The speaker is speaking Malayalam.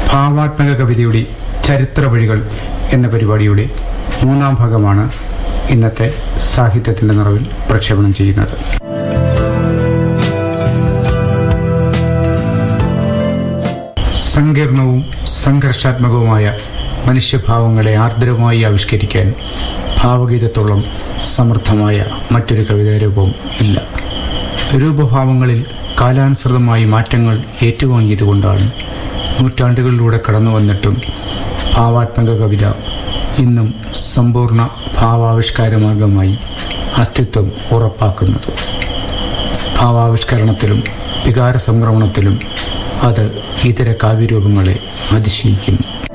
ഭാവാത്മക കവിതയുടെ ചരിത്ര വഴികൾ എന്ന പരിപാടിയുടെ മൂന്നാം ഭാഗമാണ് ഇന്നത്തെ സാഹിത്യത്തിൻ്റെ നിറവിൽ പ്രക്ഷേപണം ചെയ്യുന്നത് സങ്കീർണവും സംഘർഷാത്മകവുമായ മനുഷ്യഭാവങ്ങളെ ആർദ്രമായി ആവിഷ്കരിക്കാൻ ഭാവഗീതത്തോളം സമർത്ഥമായ മറ്റൊരു കവിതാരൂപം ഇല്ല രൂപഭാവങ്ങളിൽ കാലാനുസൃതമായി മാറ്റങ്ങൾ ഏറ്റുവാങ്ങിയതുകൊണ്ടാണ് നൂറ്റാണ്ടുകളിലൂടെ കടന്നു വന്നിട്ടും ഭാവാത്മക കവിത ഇന്നും സമ്പൂർണ്ണ ഭാവാവിഷ്കാര മാർഗമായി അസ്തിത്വം ഉറപ്പാക്കുന്നത് ഭാവാവിഷ്കരണത്തിലും വികാര സംക്രമണത്തിലും അത് ഇതര കാവ്യരൂപങ്ങളെ അതിശയിക്കുന്നു